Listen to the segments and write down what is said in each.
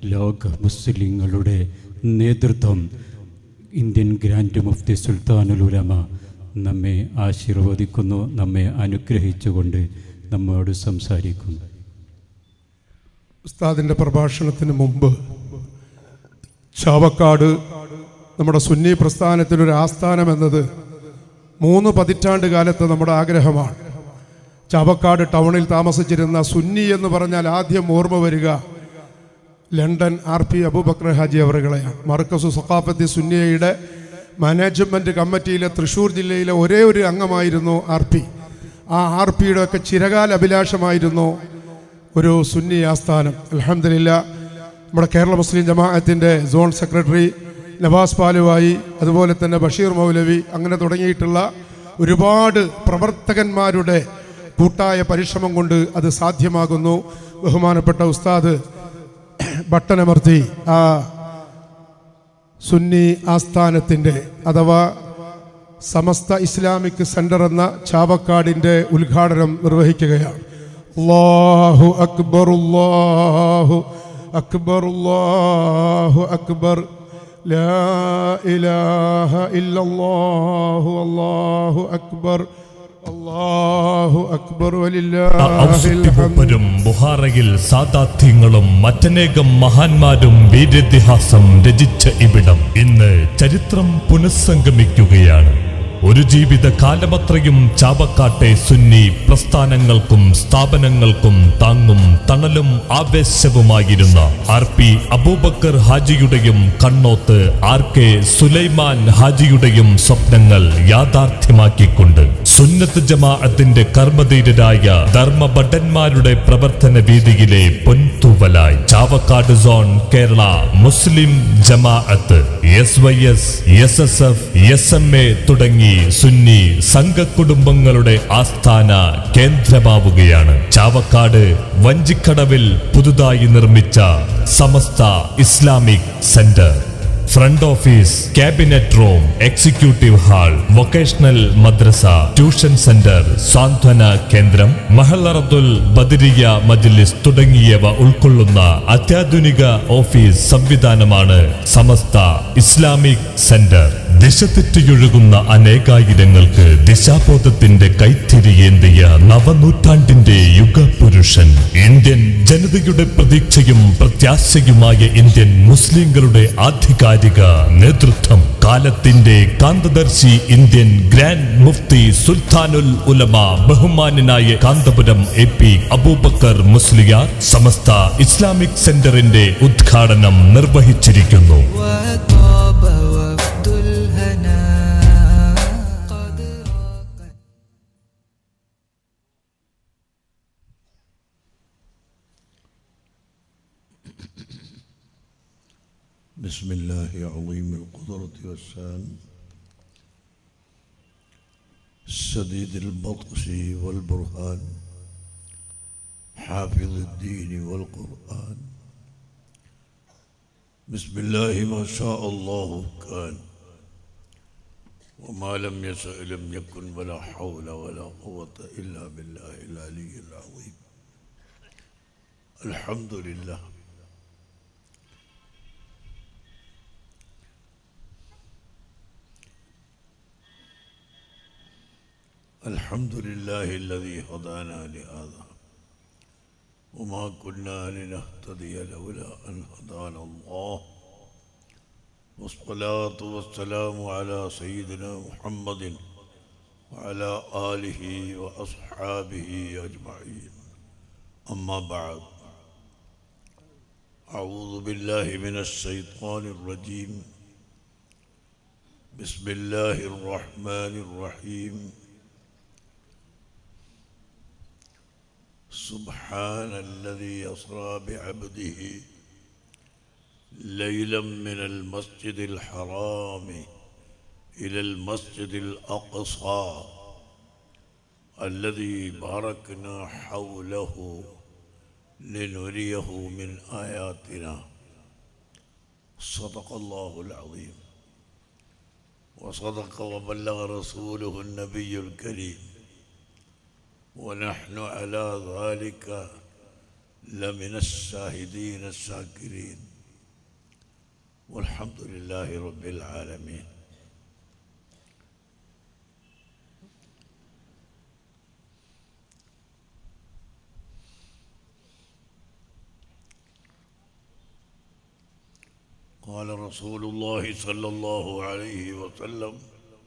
ലോക മുസ്ലിങ്ങളുടെ നേതൃത്വം ഇന്ത്യൻ ഗ്രാൻഡ് മുഫ്തി സുൽത്താനുൽ ഉലമ നമ്മെ ആശീർവദിക്കുന്നു നമ്മെ അനുഗ്രഹിച്ചുകൊണ്ട് നമ്മോട് സംസാരിക്കുന്നു ഉസ്താദിൻ്റെ പ്രഭാഷണത്തിന് മുമ്പ് ചാവക്കാട് നമ്മുടെ സുന്നി പ്രസ്ഥാനത്തിനൊരു ആസ്ഥാനം എന്നത് മൂന്ന് പതിറ്റാണ്ട് കാലത്ത് നമ്മുടെ ആഗ്രഹമാണ് ചാവക്കാട് ടൗണിൽ താമസിച്ചിരുന്ന സുന്നി എന്ന് പറഞ്ഞാൽ ആദ്യം ഓർമ്മ വരിക London R P Abubakar Haji അവറുകളെയാണ് മർക്കസു സഖാഫത്തി സുന്നിയയുടെ മാനേജ്മെൻറ്റ് കമ്മിറ്റിയിലെ തൃശ്ശൂർ ജില്ലയിലെ ഒരേ ഒരു അംഗമായിരുന്നു ആർ പി ആ ആർ പിയുടെ ഒക്കെ ചിരകാല അഭിലാഷമായിരുന്നു ഒരു സുന്നി ആസ്ഥാനം അലഹമില്ല നമ്മുടെ കേരള മുസ്ലിം ജമാഅത്തിൻ്റെ സോൺ സെക്രട്ടറി നവാസ് പാലുവായി അതുപോലെ തന്നെ ബഷീർ മൗലവി അങ്ങനെ തുടങ്ങിയിട്ടുള്ള ഒരുപാട് പ്രവർത്തകന്മാരുടെ കൂട്ടായ പരിശ്രമം കൊണ്ട് അത് സാധ്യമാകുന്നു ബഹുമാനപ്പെട്ട ഉസ്താദ് ബട്ടനമർത്തി ആ സുന്നി ആസ്ഥാനത്തിൻ്റെ അഥവാ സമസ്ത ഇസ്ലാമിക് സെന്റർ എന്ന ചാവക്കാടിൻ്റെ ഉദ്ഘാടനം നിർവഹിക്കുകയാണ് അല്ലാഹു അക്ബർ അല്ലാഹു അക്ബർ അല്ലാഹു അക്ബർ ലാ ഇലാഹ ഇല്ലല്ലാഹു അല്ലാഹു അക്ബർ അല്ലാഹു അക്ബർ വലില്ലാഹിൽ ഹംദ് ഔസുട്ടിപ്പരും ബുഹാറയിൽ സാദാത്യങ്ങളും മറ്റനേകം മഹാന്മാരും വീര്യതിഹാസം രചിച്ച ഇവിടം ഇന്ന് ചരിത്രം പുനഃസംഗമിക്കുകയാണ് ഒരു ജീവിത കാലമത്രയും ചാവക്കാട്ടെ സുന്നി പ്രസ്ഥാനങ്ങൾക്കും സ്ഥാപനങ്ങൾക്കും താങ്ങും തണലും ആവേശവുമായിരുന്ന ആർ പി അബൂബക്കർ ഹാജിയുടെയും കണ്ണോത്ത് ആർ കെ സുലൈമാൻ ഹാജിയുടെയും സ്വപ്നങ്ങൾ യാഥാർത്ഥ്യമാക്കിക്കൊണ്ട് സുന്നത്ത് ജമാഅത്തിന്റെ കർമ്മധീരരായ ധർമ്മഭട്ടന്മാരുടെ പ്രവർത്തന വീതിയിലെ പൊൻതൂവലായി Chavakkad zone Kerala Muslim Jamaath S Y S S S F S M A തുടങ്ങി സുന്നി സംഘകുടുംബങ്ങളുടെ ആസ്ഥാന കേന്ദ്രമാവുകയാണ് ചാവക്കാട് വഞ്ചിക്കടവിൽ പുതുതായി നിർമ്മിച്ച Samastha Islamic centre front office cabinet room executive hall vocational മദ്രസ ട്യൂഷൻ സെന്റർ സാന്ത്വന കേന്ദ്രം മഹലറത്തുൽ ബദരിയ മജ്ലിസ് തുടങ്ങിയവ ഉൾക്കൊള്ളുന്ന അത്യാധുനിക ഓഫീസ് സംവിധാനമാണ് സമസ്ത ഇസ്ലാമിക് സെന്റർ ദിശ തെറ്റിയൊഴുകുന്ന അനേകായിരങ്ങൾക്ക് ദിശാബോധത്തിന്റെ കൈത്തിരിയേന്തിയ നവനൂറ്റാണ്ടിന്റെ യുഗപുരുഷൻ ഇന്ത്യൻ ജനതയുടെ പ്രതീക്ഷയും പ്രത്യാശയുമായ ഇന്ത്യൻ മുസ്ലിങ്ങളുടെ ആധികാരിക നേതൃത്വം കാലത്തിന്റെ കാന്തദർശി ഇന്ത്യൻ ഗ്രാൻഡ് മുഫ്തി സുൽത്താനുൽ ഉലമ ബഹുമാനായ Kanthapuram A P Abubakar Musliyar Samastha Islamic സെന്ററിന്റെ ഉദ്ഘാടനം നിർവഹിച്ചിരിക്കുന്നു وطاب وفد الهنا قد راق بسم الله عظيم القدرة والشان سديد البطش والبرهان حافظ الدين والقرآن بسم الله ما شاء الله كان وما لم يشأ لم يكن ولا حول ولا قوة إلا بالله العلي العظيم الحمد لله الحمد لله الذي هدانا لهذا وما كنا لنهتدي لولا أن هدانا الله والصلاة والسلام على سيدنا محمد وعلى آله وأصحابه أجمعين أما بعد أعوذ بالله من الشيطان الرجيم بسم الله الرحمن الرحيم سبحان الذي أسرى بعبده ليلا من المسجد الحرام إلى المسجد الأقصى الذي باركنا حوله لنريه من آياتنا صدق الله العظيم وصدق وبلغ رسوله النبي الكريم ونحن على ذلك لمن الشاهدين الشاكرين والحمد لله رب العالمين قال رسول الله صلى الله عليه وسلم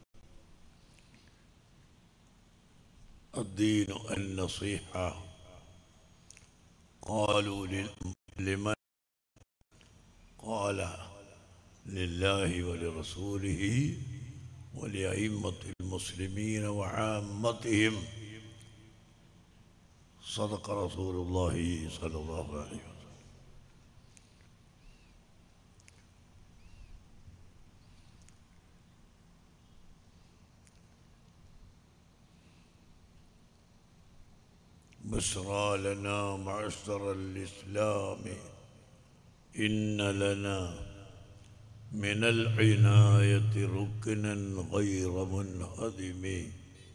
الدين النصيحة قالوا لل- لمن قال لله ولرسوله ولأئمة المسلمين وعامتهم صدق رسول الله صلى الله عليه وسلم بشرى لنا معشر الإسلام إن لنا من العناية ركنا غير منهدم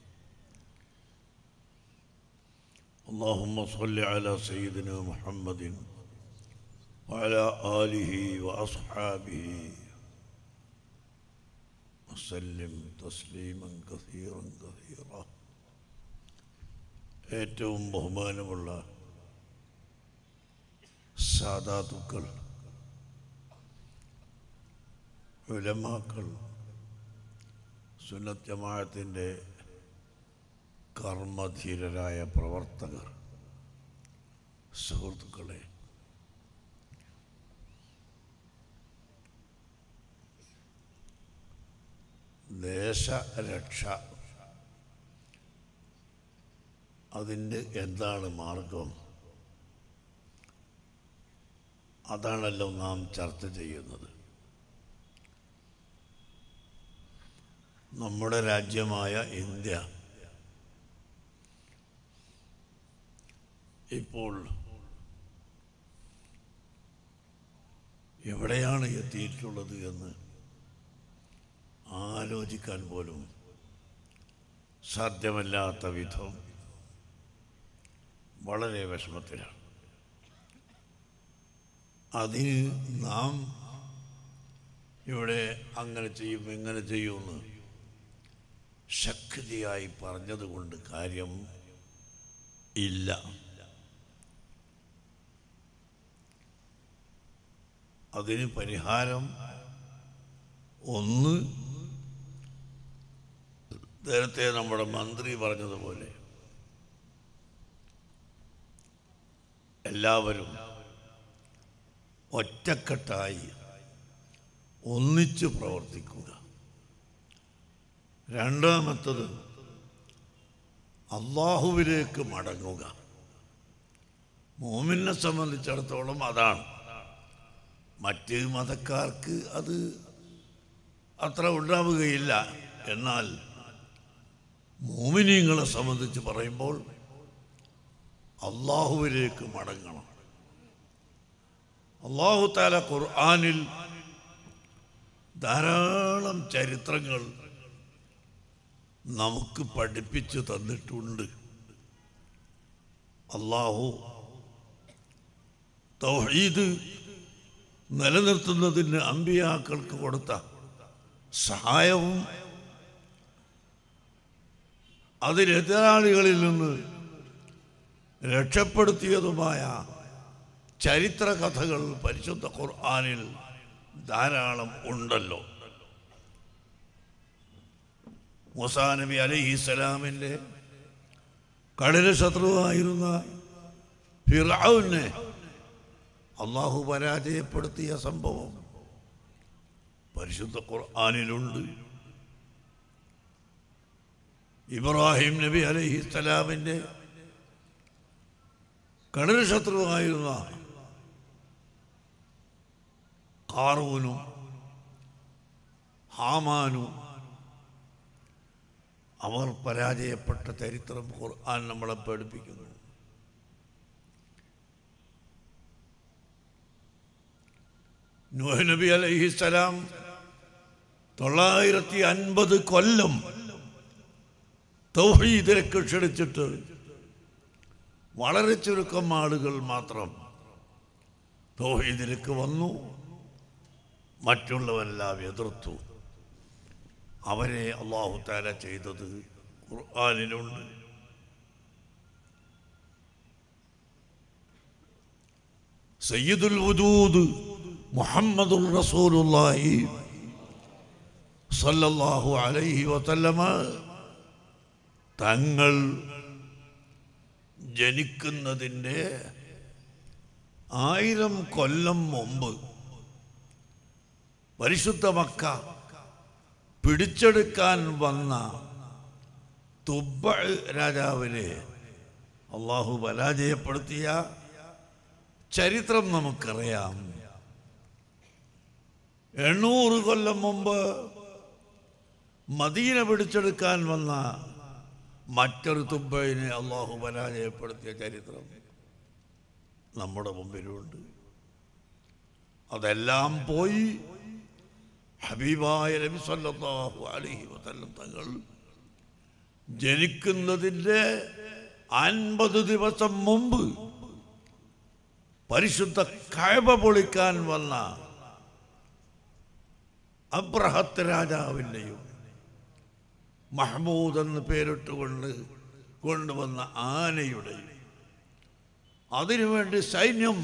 اللهم صل على سيدنا محمد وعلى آله وأصحابه وسلم تسليما كثيرا كثيرا ഏറ്റവും ബഹുമാനമുള്ള സാധാതുക്കൾ ഉലമാക്കൾ സുന്നത്ത് ജമാഅത്തിൻ്റെ കർമ്മധീരരായ പ്രവർത്തകർ സുഹൃത്തുക്കളെ ദേശരക്ഷ അതിൻ്റെ എന്താണ് മാർഗം അതാണല്ലോ നാം ചർച്ച ചെയ്യുന്നത് നമ്മുടെ രാജ്യമായ ഇന്ത്യ ഇപ്പോൾ എവിടെയാണ് എത്തിയിട്ടുള്ളത് എന്ന് ആലോചിക്കാൻ പോലും സാധ്യമല്ലാത്ത വിധം വളരെ വിഷമത്തിലാണ് അതിന് നാം ഇവിടെ അങ്ങനെ ചെയ്യും ഇങ്ങനെ ചെയ്യുമെന്ന് ശക്തിയായി പറഞ്ഞതുകൊണ്ട് കാര്യം ഇല്ല അതിന് പരിഹാരം ഒന്ന് നേരത്തെ നമ്മുടെ മന്ത്രി പറഞ്ഞതുപോലെ എല്ലാവരും ഒറ്റക്കെട്ടായി ഒന്നിച്ച് പ്രവർത്തിക്കുക രണ്ടാമത്തത് അള്ളാഹുവിലേക്ക് മടങ്ങുക മോമിനെ സംബന്ധിച്ചിടത്തോളം അതാണ് മറ്റ് മതക്കാർക്ക് അത് അത്ര ഉണ്ടാവുകയില്ല എന്നാൽ മോമിനിയങ്ങളെ സംബന്ധിച്ച് പറയുമ്പോൾ അള്ളാഹുവിലേക്ക് മടങ്ങണം അള്ളാഹു താല ഖുർആാനിൽ ധാരാളം ചരിത്രങ്ങൾ നമുക്ക് പഠിപ്പിച്ചു തന്നിട്ടുണ്ട് അള്ളാഹു തൗഹീദ് നിലനിർത്തുന്നതിന് അമ്പിയാക്കൾക്ക് കൊടുത്ത സഹായവും അതിനെതിരാളികളിൽ നിന്ന് രക്ഷപ്പെടുത്തിയതുമായ ചരിത്ര കഥകൾ പരിശുദ്ധ ഖുർആാനിൽ ധാരാളം ഉണ്ടല്ലോ മൂസാ നബി അലൈഹി സ്വലാമിൻ്റെ കടല ശത്രുവായിരുന്ന ഫിറൌനെ അള്ളാഹു പരാജയപ്പെടുത്തിയ സംഭവം പരിശുദ്ധ ഖുർആാനിലുണ്ട് ഇബ്രാഹിം നബി അലൈഹി സ്വലാമിൻ്റെ കടൽ ശത്രുവായിരുന്ന കാറൂനും ഹാമാനും അവർ പരാജയപ്പെട്ട ചരിത്രം ഖുർആൻ നമ്മളെ പഠിപ്പിക്കുന്നു നൂഹ് നബി അലൈഹിസ്സലാം തൊള്ളായിരത്തി അൻപത് കൊല്ലം തൗഹീദിലേക്ക് ക്ഷണിച്ചിട്ട് വളരെ ചുരുക്കം ആളുകൾ മാത്രം തൗഹീദിലേക്ക് വന്നു മറ്റുള്ളവരെല്ലാം എതിർത്തു അവരെ അള്ളാഹു താല ചെയ്തത് ഖുർആാനിലുണ്ട് സയ്യിദുൽ വജൂദ് മുഹമ്മദുൽ റസൂലുള്ളാഹി സല്ലല്ലാഹു അലൈഹി വസല്ലമ തങ്ങൾ ജനിക്കുന്നതിൻ്റെ ആയിരം കൊല്ലം മുമ്പ് പരിശുദ്ധ മക്ക പിടിച്ചെടുക്കാൻ വന്ന തുബ്ബ രാജാവിനെ അള്ളാഹു പരാജയപ്പെടുത്തിയ ചരിത്രം നമുക്കറിയാം എണ്ണൂറ് കൊല്ലം മുമ്പ് മദീന പിടിച്ചെടുക്കാൻ വന്ന മറ്റൊരു തുബ്ബയിനെ അള്ളാഹു പരാജയപ്പെടുത്തിയ ചരിത്രം നമ്മുടെ മുമ്പിലുണ്ട് അതെല്ലാം പോയി ഹബീബായ നബി സല്ലല്ലാഹു അലൈഹി വസല്ലം തങ്ങൾ ജനിക്കുന്നതിൻ്റെ അൻപത് ദിവസം മുമ്പ് പരിശുദ്ധ കഴബ പൊളിക്കാൻ വന്ന അബ്രഹത്ത് രാജാവിൻ്റെയും മഹ്മൂദ് എന്ന് പേരിട്ടുകൊണ്ട് കൊണ്ടുവന്ന ആനയുടെയും അതിനുവേണ്ടി സൈന്യം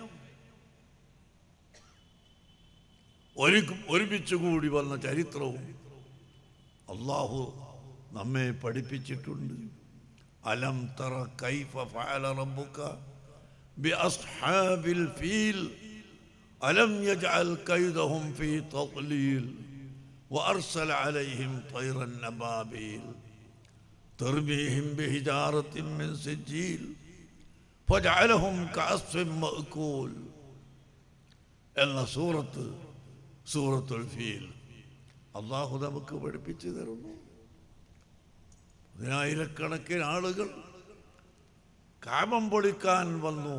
ഒരു ഒരുമിച്ച് കൂടി വന്ന ചരിത്രവും അള്ളാഹു നമ്മെ പഠിപ്പിച്ചിട്ടുണ്ട് അലം തറ കൈഫ ഫഅല റബ്ബുക ബിഅസ്ഹാബിൽ ഫീൽ അലം യജ്അൽ കൈദഹും ഫീ തദ്ലീൽ وأرسل عليهم طيرا نبابيل ترميهم بحجارة من سجيل فجعلهم كعصف مأكول എന്ന സൂറത്ത് സൂറത്തുൽ ഫീൽ അള്ളാഹു നമുക്ക് പഠിപ്പിച്ചു തരുന്നു പതിനായിരക്കണക്കിന് ആളുകൾ കാമം പൊളിക്കാൻ വന്നു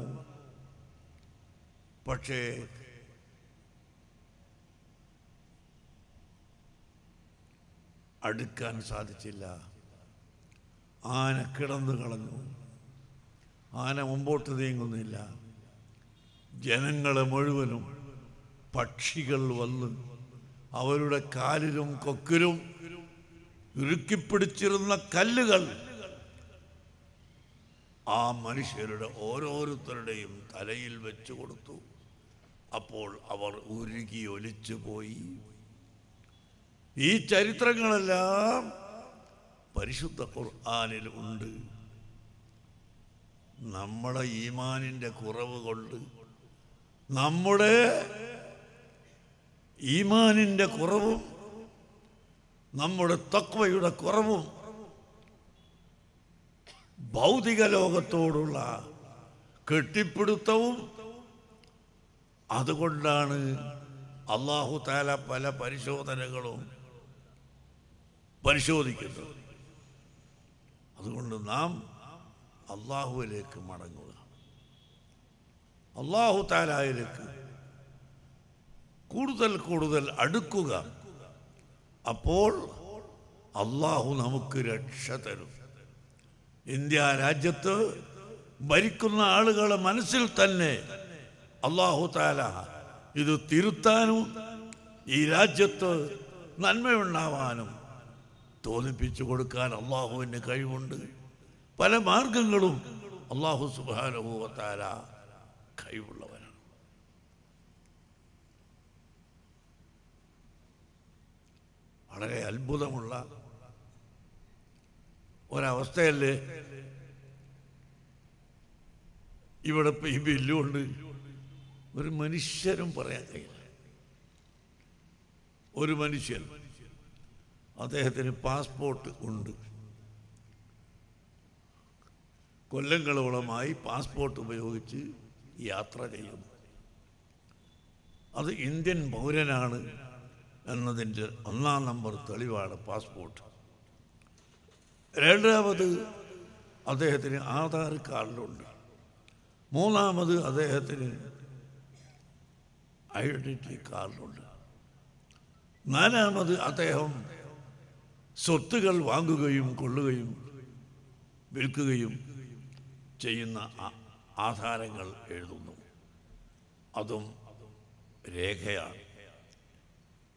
പക്ഷേ അടുക്കാൻ സാധിച്ചില്ല ആന കിടന്നു കളഞ്ഞു ആന മുമ്പോട്ട് നീങ്ങുന്നില്ല ജനങ്ങളെ മുഴുവനും പക്ഷികൾ വന്ന് അവരുടെ കാലിലും കൊക്കിലും ഇറുക്കിപ്പിടിച്ചിരുന്ന കല്ലുകൾ ആ മനുഷ്യരുടെ ഓരോരുത്തരുടെയും തലയിൽ വെച്ചു കൊടുത്തു അപ്പോൾ അവർ ഉരുകി ഒലിച്ചു പോയി ഈ ചരിത്രങ്ങളെല്ലാം പരിശുദ്ധ ഖുർആാനിൽ ഉണ്ട് നമ്മുടെ ഈമാനിൻ്റെ കുറവ് കൊണ്ട് നമ്മുടെ ഈമാനിൻ്റെ കുറവും നമ്മുടെ തക്വയുടെ കുറവും ഭൗതിക ലോകത്തോടുള്ള കെട്ടിപ്പിടുത്തവും അതുകൊണ്ടാണ് അള്ളാഹു താല പല പരിശോധനകളും പരിശോധിക്കുന്നത് അതുകൊണ്ട് നാം അള്ളാഹുവിലേക്ക് മടങ്ങുക അള്ളാഹു താലായിലേക്ക് കൂടുതൽ കൂടുതൽ അടുക്കുക അപ്പോൾ അള്ളാഹു നമുക്ക് രക്ഷ തരും ഇന്ത്യ രാജ്യത്ത് ഭരിക്കുന്ന ആളുകളെ മനസ്സിൽ തന്നെ അള്ളാഹു താല ഇത് തിരുത്താനും ഈ രാജ്യത്ത് നന്മയുണ്ടാവാനും തോന്നിപ്പിച്ചു കൊടുക്കാൻ അള്ളാഹുവിന് കഴിവുണ്ട് പല മാർഗങ്ങളും അള്ളാഹു സുബാനുഭവത്താല കഴിവുള്ളവനാണ് വളരെ അത്ഭുതമുള്ള ഒരവസ്ഥയല്ലേ ഇവിടെ ഇപ്പൊ ഈ ബില്ലുകൊണ്ട് ഒരു മനുഷ്യരും പറയാൻ കഴിയില്ല ഒരു മനുഷ്യൻ അദ്ദേഹത്തിന് പാസ്പോർട്ട് ഉണ്ട് കൊല്ലങ്ങളോളമായി പാസ്പോർട്ട് ഉപയോഗിച്ച് യാത്ര ചെയ്യുന്നു അത് ഇന്ത്യൻ പൗരനാണ് എന്നതിൻ്റെ ഒന്നാം നമ്പർ തെളിവാണ് പാസ്പോർട്ട് രണ്ടാമത് അദ്ദേഹത്തിന് ആധാർ കാർഡുണ്ട് മൂന്നാമത് അദ്ദേഹത്തിന് ഐഡൻറ്റിറ്റി കാർഡുണ്ട് നാലാമത് അദ്ദേഹം സ്വത്തുകൾ വാങ്ങുകയും കൊള്ളുകയും വിൽക്കുകയും ചെയ്യുന്ന ആ- ആധാരങ്ങൾ എഴുതുന്നു അതും രേഖയാണ്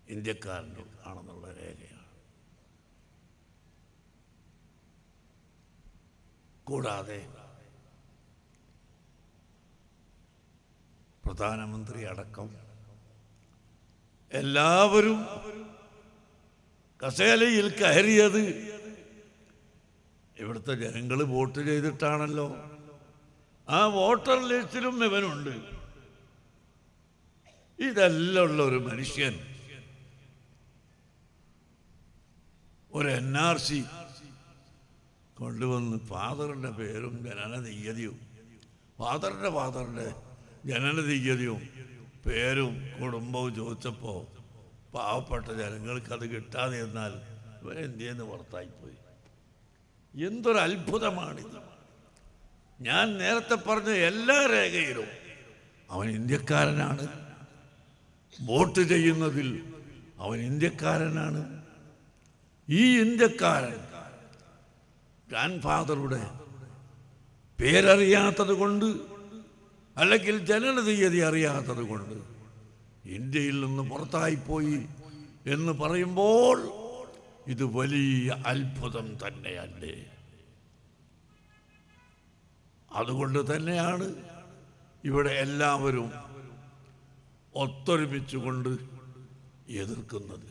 ഇന്ത്യക്കാരൻ്റെ ആണെന്നുള്ള രേഖയാണ് കൂടാതെ പ്രധാനമന്ത്രി അടക്കം എല്ലാവരും കസേലയിൽ കയറിയത് ഇവിടുത്തെ ജനങ്ങൾ വോട്ട് ചെയ്തിട്ടാണല്ലോ ആ വോട്ടർ ലിസ്റ്റിലും ഇവനുണ്ട് ഇതെല്ലാം ഉള്ള ഒരു മനുഷ്യൻ ഒരു എൻ ആർ സി കൊണ്ടുവന്ന് ഫാദറിൻ്റെ പേരും ജനന തീയതിയും ഫാദറിൻ്റെ ഫാദറിൻ്റെ ജനന തീയതിയും പേരും കുടുംബവും ചോദിച്ചപ്പോൾ പാവപ്പെട്ട ജനങ്ങൾക്ക് അത് കിട്ടാതെ എന്നാൽ ഇവൻ എന്തിയെന്ന് പുറത്തായിപ്പോയി എന്തൊരു അത്ഭുതമാണിത് ഞാൻ നേരത്തെ പറഞ്ഞ എല്ലാ രേഖയിലും അവൻ ഇന്ത്യക്കാരനാണ് വോട്ട് ചെയ്യുന്നതിൽ അവൻ ഇന്ത്യക്കാരനാണ് ഈ ഇന്ത്യക്കാരൻ ഗ്രാൻഡ് ഫാദറുടെ പേരറിയാത്തത് കൊണ്ട് അല്ലെങ്കിൽ ജനന തീയതി അറിയാത്തത് കൊണ്ട് ഇന്ത്യയിൽ നിന്ന് പുറത്തായിപ്പോയി എന്ന് പറയുമ്പോൾ ഇത് വലിയ അത്ഭുതം തന്നെയല്ലേ അതുകൊണ്ട് തന്നെയാണ് ഇവിടെ എല്ലാവരും ഒത്തൊരുമിച്ചുകൊണ്ട് എതിർക്കുന്നത്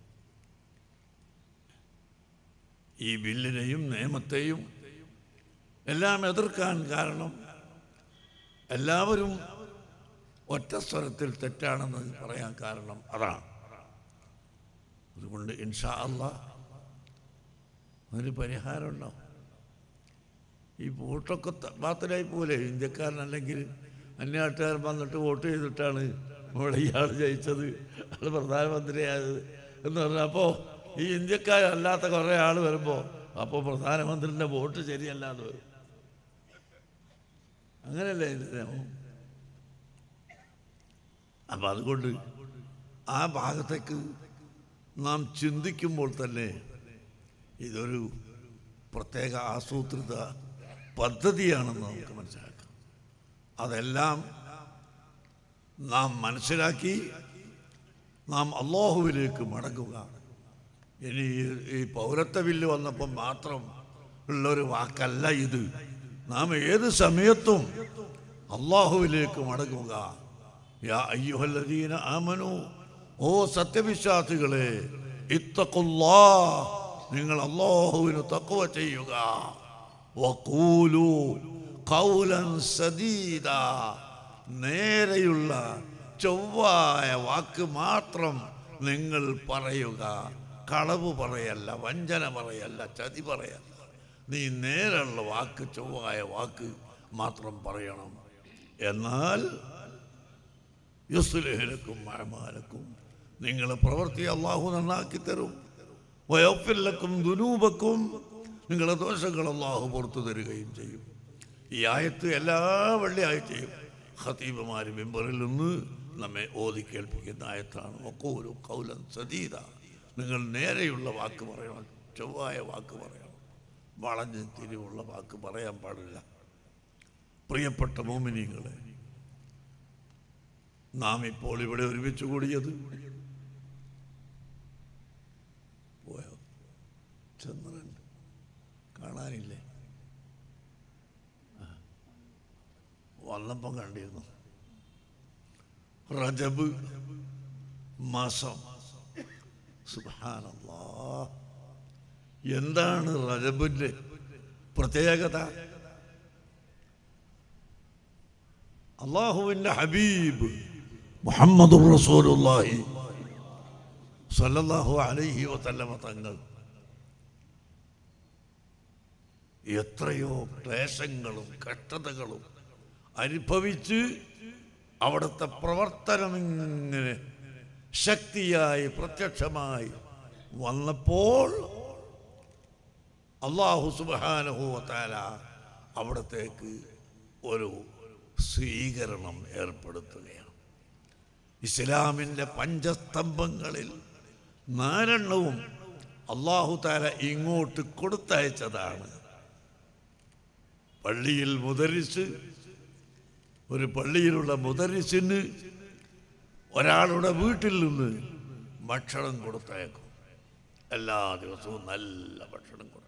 ഈ ബില്ലിനെയും നിയമത്തെയും എല്ലാം എതിർക്കാൻ കാരണം എല്ലാവരും ഒറ്റ സ്വരത്തിൽ തെറ്റാണെന്ന് പറയാൻ കാരണം അതാണ് അതുകൊണ്ട് ഇൻഷാ അല്ല അതിന് പരിഹാരമുണ്ടോ ഈ വോട്ടൊക്കെ ത- ബാത്തിലായി പോലെ ഇന്ത്യക്കാരനല്ലെങ്കിൽ അന്യനാട്ടുകാരൻ വന്നിട്ട് വോട്ട് ചെയ്തിട്ടാണ് ഇവിടെ ഇയാൾ ജയിച്ചത് അത് പ്രധാനമന്ത്രിയായത് എന്ന് പറഞ്ഞപ്പോൾ ഈ ഇന്ത്യക്കാരല്ലാത്ത കുറേ ആൾ വരുമ്പോൾ അപ്പോൾ പ്രധാനമന്ത്രിൻ്റെ വോട്ട് ശരിയല്ലാതെ വരും അങ്ങനെയല്ലേ ഇതിൻ്റെ നിയമം അപ്പം അതുകൊണ്ട് ആ ഭാഗത്തേക്ക് നാം ചിന്തിക്കുമ്പോൾ തന്നെ ഇതൊരു പ്രത്യേക ആസൂത്രിത പദ്ധതിയാണെന്ന് നമുക്ക് മനസ്സിലാക്കാം അതെല്ലാം നാം മനസ്സിലാക്കി നാം അള്ളാഹുവിലേക്ക് മടങ്ങുക ഇനി ഈ- ഈ പൗരത്വ ബില്ല് വന്നപ്പോൾ മാത്രം ഉള്ളൊരു വാക്കല്ല ഇത് നാം ഏത് സമയത്തും അള്ളാഹുവിലേക്ക് മടങ്ങുക യാ അയ്യുഹല്ലദീന ആമനു ഓ സത്യവിശ്വാസികളെ ഇത്തഖുല്ലാ നിങ്ങൾ അള്ളാഹുവിന് തക്കുവ ചെയ്യുക വഖൂലു ഖൗലൻ സദീദ നേരെയുള്ള ചൊവ്വായ വാക്ക് മാത്രം നിങ്ങൾ പറയുക കളവ് പറയല്ല വഞ്ചന പറയല്ല ചതി പറയല്ല നീ നേരെയുള്ള വാക്ക് ചൊവ്വായ വാക്ക് മാത്രം പറയണം എന്നാൽ യുസ്ലേഹലക്കും മഴമാലക്കും നിങ്ങളെ പ്രവൃത്തി അള്ളാഹു നന്നാക്കി തരും വയോപ്പില്ലക്കും ദുനൂപക്കും നിങ്ങളെ ദോഷങ്ങൾ അള്ളാഹു പുറത്തു തരികയും ചെയ്യും ഈ ആയത്ത് എല്ലാ വെള്ളിയാഴ്ചയും ഖതീബുമാർ മെമ്പറിൽ നിന്ന് നമ്മെ ഓതി കേൾപ്പിക്കുന്ന ആയത്താണ് ഒക്കോരു കൗലൻ സതീത നിങ്ങൾ നേരെയുള്ള വാക്ക് പറയണം ചൊവ്വായ വാക്ക് പറയണം വളഞ്ഞ് തിരിവുള്ള വാക്ക് പറയാൻ പാടില്ല പ്രിയപ്പെട്ട മോമിനികളെ നാം ഇപ്പോൾ ഇവിടെ ഒരുമിച്ച് കൂടിയത് പോയോ ചന്ദ്രൻ കാണാനില്ലേ ആ. വന്നപ്പം കണ്ടിരുന്നു റജബ് മാസം സുബ്ഹാനല്ലാ എന്താണ് റജബിൻ്റെ പ്രത്യേകത അള്ളാഹുവിൻ്റെ ഹബീബ് മുഹമ്മദ് റസൂലുള്ളാഹി സല്ലല്ലാഹു അലൈഹി വസല്ലമ തങ്ങൾ എത്രയോ ക്ലേശങ്ങളും കഷ്ടതകളും അനുഭവിച്ച് അവിടുത്തെ പ്രവർത്തനം ഇങ്ങനെ ശക്തിയായി പ്രത്യക്ഷമായി വന്നപ്പോൾ അള്ളാഹു സുബാനഹുവത്താല അവിടത്തേക്ക് ഒരു സ്വീകരണം ഏർപ്പെടുത്തുകയാണ് ഇസ്ലാമിൻ്റെ പഞ്ചസ്തംഭങ്ങളിൽ നാലെണ്ണവും അള്ളാഹു താല ഇങ്ങോട്ട് കൊടുത്തയച്ചതാണ് പള്ളിയിൽ മുദരിസ് ഒരു പള്ളിയിലുള്ള മുദരിസിന് ഒരാളുടെ വീട്ടിൽ നിന്ന് ഭക്ഷണം കൊടുത്തയക്കും എല്ലാ ദിവസവും നല്ല ഭക്ഷണം കൊടുത്തു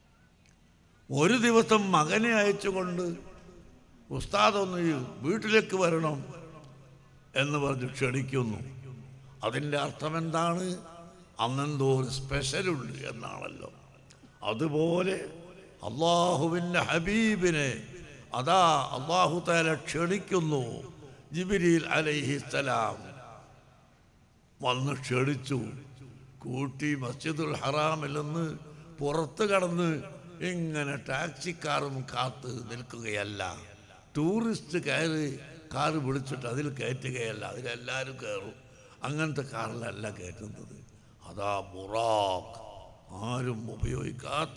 ഒരു ദിവസം മകനെ അയച്ചുകൊണ്ട് ഉസ്താദ് ഒന്ന് ഈ വീട്ടിലേക്ക് വരണം എന്ന് പറഞ്ഞ് ക്ഷണിക്കുന്നു അതിൻ്റെ അർത്ഥം എന്താണ് അന്നെന്തോ ഒരു സ്പെഷ്യലുണ്ട് എന്നാണല്ലോ അതുപോലെ അള്ളാഹുവിൻ്റെ ഹബീബിനെ അതാ അള്ളാഹു താല ക്ഷണിക്കുന്നു ജിബിരിൽ അലൈഹിസ്സലാം വന്ന് ക്ഷണിച്ചു കൂട്ടി മസ്ജിദുൽ ഹറാമിൽ നിന്ന് പുറത്ത് കടന്ന് ഇങ്ങനെ ടാക്സിക്കാരും കാത്ത് നിൽക്കുകയല്ല ടൂറിസ്റ്റ് കയറി കാറ് വിളിച്ചിട്ട് അതിൽ കയറ്റുകയല്ല അതിലെല്ലാവരും കയറും അങ്ങനത്തെ കാറിലല്ല കയറ്റുന്നത് അതാ ബുറാഖ് ആരും ഉപയോഗിക്കാത്ത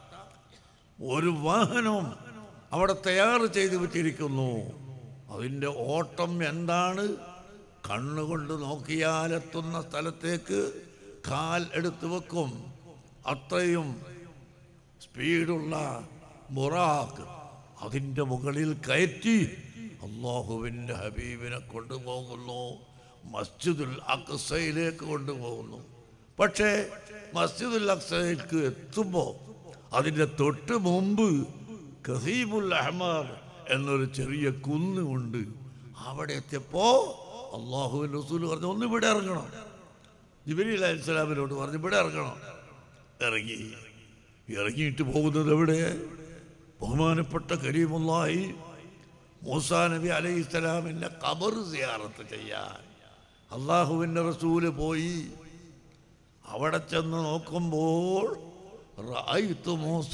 ഒരു വാഹനവും അവിടെ തയ്യാർ ചെയ്തു വെച്ചിരിക്കുന്നു അതിൻ്റെ ഓട്ടം എന്താണ് കണ്ണുകൊണ്ട് നോക്കിയാലെത്തുന്ന സ്ഥലത്തേക്ക് കാൽ എടുത്തു വെക്കും അത്രയും സ്പീഡുള്ള ബുറാക്ക് അതിൻ്റെ മുകളിൽ കയറ്റി അള്ളാഹുവിൻ്റെ ഹബീബിനെ കൊണ്ടുപോകുന്നു മസ്ജിദുൽ അക്സയിലേക്ക് കൊണ്ടുപോകുന്നു പക്ഷേ മസ്ജിദുൽ അക്സയിലേക്ക് എത്തുമ്പോൾ അതിൻ്റെ തൊട്ട് മുമ്പ് ഖസീബുൽ അഹ്മർ എന്നൊരു ചെറിയ കുന്ന് ഉണ്ട് അവിടെ എത്തിയപ്പോൾ അള്ളാഹുവിൻ റസൂൽ പറഞ്ഞു ഒന്ന് ഇവിടെ ഇറങ്ങണം ജിബിരി അലൈഹി സ്വലാമിനോട് പറഞ്ഞു ഇവിടെ ഇറങ്ങണം ഇറങ്ങി ഇറങ്ങിയിട്ട് പോകുന്നത് എവിടെ ബഹുമാനപ്പെട്ട കരീമുല്ലാഹി മൂസാ നബി അലൈഹി സ്വലാമിൻ്റെ കബർ സിയാറത്ത് ചെയ്യാൻ അള്ളാഹുവിൻ്റെ റസൂല് പോയി അവിടെ ചെന്ന് നോക്കുമ്പോൾ റഅയ്തു മൂസ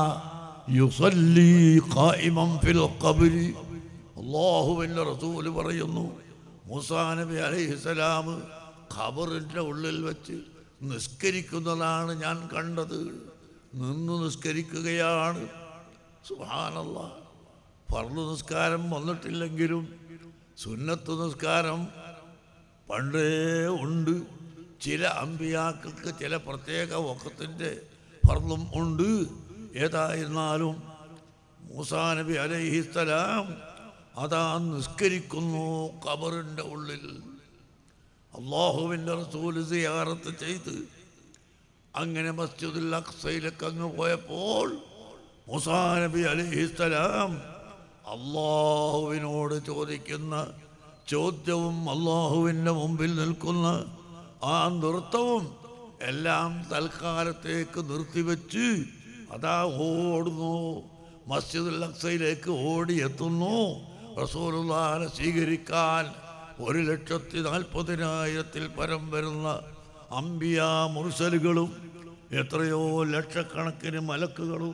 യുസല്ലി ഖായിമൻ ഫിൽ ഖബരി അള്ളാഹുവിൻ്റെ റസൂല് പറയുന്നു മൂസാ നബി അലൈഹിസ്സലാം ഖബറിൻ്റെ ഉള്ളിൽ വെച്ച് നിസ്കരിക്കുന്നതാണ് ഞാൻ കണ്ടത് നിന്ന് നിസ്കരിക്കുകയാണ് സുഹാനല്ല ഫർദ് നിസ്കാരം വന്നിട്ടില്ലെങ്കിലും സുന്നത്ത് നിസ്കാരം പണ്ടേ ഉണ്ട് ചില അമ്പിയാക്കൾക്ക് ചില പ്രത്യേക വക്കത്തിൻ്റെ ഫർദും ഉണ്ട് ഏതായിരുന്നാലും മൂസാ നബി അലൈഹിസ്സലാം അതാ നിസ്കരിക്കുന്നു ഖബറിൻ്റെ ഉള്ളിൽ അള്ളാഹുവിൻ്റെ റസൂല് സിയാറത്ത് ചെയ്ത് അങ്ങനെ മസ്ജിദുൽ അക്സയിലേക്ക് അങ്ങ് പോയപ്പോൾ മൂസാ നബി അലൈഹിസ്സലാം അള്ളാഹുവിനോട് ചോദിക്കുന്ന ചോദ്യവും അള്ളാഹുവിൻ്റെ മുമ്പിൽ നിൽക്കുന്ന ആ നൃത്തവും എല്ലാം തൽക്കാലത്തേക്ക് നിർത്തിവെച്ച് അതാ ഓടുന്നു മസ്ജിദുൽ അക്സയിലേക്ക് ഓടിയെത്തുന്നു റസൂലുള്ളാഹിനെ സ്വീകരിക്കാൻ ഒരു ലക്ഷത്തി നാൽപ്പതിനായിരത്തിൽ പരം വരുന്ന അമ്പിയ മുർസലുകളും എത്രയോ ലക്ഷക്കണക്കിന് മലക്കുകളും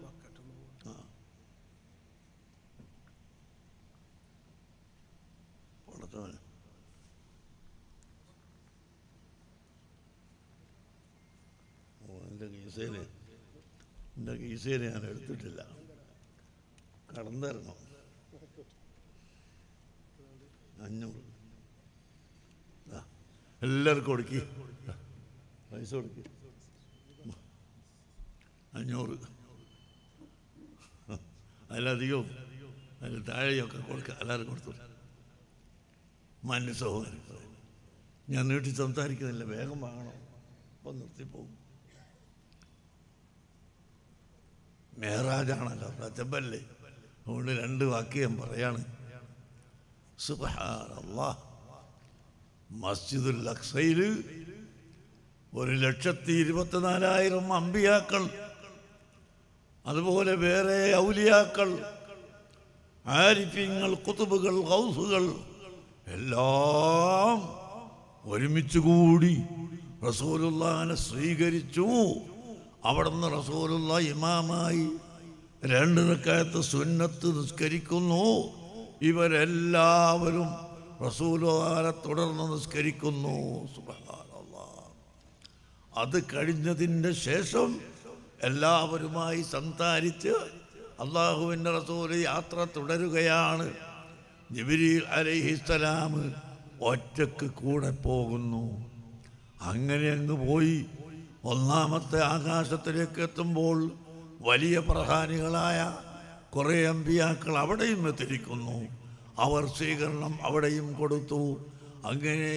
പടച്ചോനെ. ഓ, എൻ്റെ കീസേനെ എൻ്റെ കീസേനെ ഞാൻ എടുത്തിട്ടില്ല കടന്നിറങ്ങും അഞ്ഞൂറ് ദാ, എല്ലാവർക്കും കൊടുക്കി ദാ, പൈസ കൊടുക്കി അഞ്ഞൂറ് അതിലധികവും അതിൽ താഴെയൊക്കെ കൊടുക്കുക എല്ലാവരും കൊടുത്തു മാന്യ സഹോദരൻ ഞാൻ നീട്ടി സംസാരിക്കുന്നില്ല വേഗം വാങ്ങണം അപ്പം നിർത്തിപ്പോകും മേറാജാണല്ലോ റജബല്ലേ അതുകൊണ്ട് രണ്ട് വാക്ക് ഞാൻ പറയാണ് സുബ്ഹാനല്ലാ മസ്ജിദുൽ അക്സയിൽ ഒരു ലക്ഷത്തി ഇരുപത്തിനാലായിരം അമ്പിയാക്കൾ അതുപോലെ വേറെ ഔലിയാക്കൾ ആരിഫ്യങ്ങൾ കുത്തുബുകൾ ഹൗസുകൾ എല്ലാം ഒരുമിച്ച് കൂടി റസൂലുള്ളാനെ സ്വീകരിച്ചു അവിടുന്ന് റസൂലുള്ള ഇമാമായി രണ്ട് നിൽക്കാത്ത സുന്നത്ത് നിസ്കരിക്കുന്നു ഇവരെല്ലാവരും റസൂലുള്ളാനെ തുടർന്ന് നിസ്കരിക്കുന്നു സുബ്ഹാനല്ലാഹ് അത് കഴിഞ്ഞതിൻ്റെ ശേഷം എല്ലാവരുമായി സംസാരിച്ച് അള്ളാഹുവിൻ്റെ റസൂല് യാത്ര തുടരുകയാണ് ജിബിരിൽ അലൈഹിസ്സലാം ഒറ്റക്ക് കൂടെ പോകുന്നു അങ്ങനെ അങ്ങ് പോയി ഒന്നാമത്തെ ആകാശത്തിലേക്ക് എത്തുമ്പോൾ വലിയ പ്രധാനികളായ കുറേ അമ്പിയാക്കൾ അവിടെയും എത്തിരിക്കുന്നു അവർ സ്വീകരണം അവിടെയും കൊടുത്തു അങ്ങനെ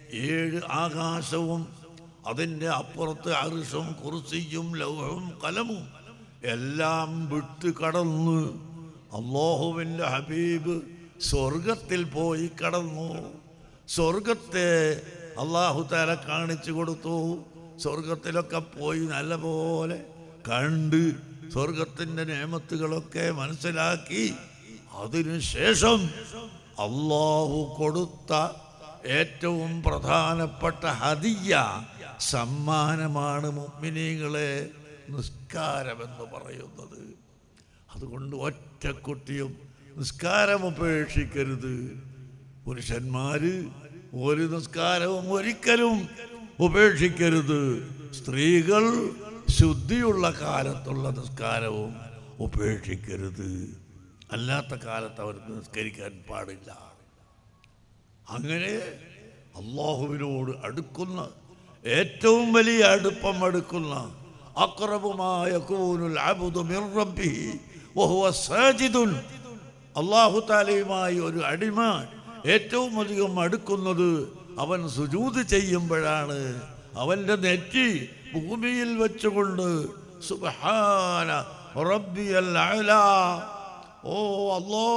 ഏഴ് ആകാശവും അതിൻ്റെ അപ്പുറത്ത് അറുഷും കുറിസിയും ലൗഹവും കലമും എല്ലാം വിട്ട് കടന്ന് അള്ളാഹുവിൻ്റെ ഹബീബ് സ്വർഗത്തിൽ പോയി കടന്നു സ്വർഗത്തെ അള്ളാഹു താല കാണിച്ചു കൊടുത്തു സ്വർഗത്തിലൊക്കെ പോയി നല്ലപോലെ കണ്ട് സ്വർഗത്തിൻ്റെ നിയമത്തുകളൊക്കെ മനസ്സിലാക്കി അതിനുശേഷം അള്ളാഹു കൊടുത്ത ഏറ്റവും പ്രധാനപ്പെട്ട ഹദിയ സമ്മാനമാണ് മുഗ്മിനീകളെ നിസ്കാരമെന്ന് പറയുന്നത് അതുകൊണ്ട് ഒറ്റക്കുട്ടിയും നിസ്കാരം ഉപേക്ഷിക്കരുത് പുരുഷന്മാര് ഒരു നിസ്കാരവും ഒരിക്കലും ഉപേക്ഷിക്കരുത് സ്ത്രീകൾ ശുദ്ധിയുള്ള കാലത്തുള്ള നിസ്കാരവും ഉപേക്ഷിക്കരുത് അല്ലാത്ത കാലത്ത് അവർക്ക് നിസ്കരിക്കാൻ പാടില്ല അങ്ങനെ അള്ളാഹുവിനോട് അടുക്കുന്ന ഏറ്റവും വലിയ അടുപ്പം അടുക്കുന്ന അക്രബുമായ കൂനുൽ അബുദു മിർ റബ്ബിഹി വഹുവ സാജിദുൻ അള്ളാഹു താലയുമായി ഒരു അടിമ ഏറ്റവും അധികം അടുക്കുന്നത് അവൻ സുജൂത് ചെയ്യുമ്പോഴാണ് അവൻ്റെ നെറ്റി ഭൂമിയിൽ വെച്ചുകൊണ്ട് സുബ്ഹാന റബ്ബിയൽ അഅ്ലാ ഓ അല്ലോ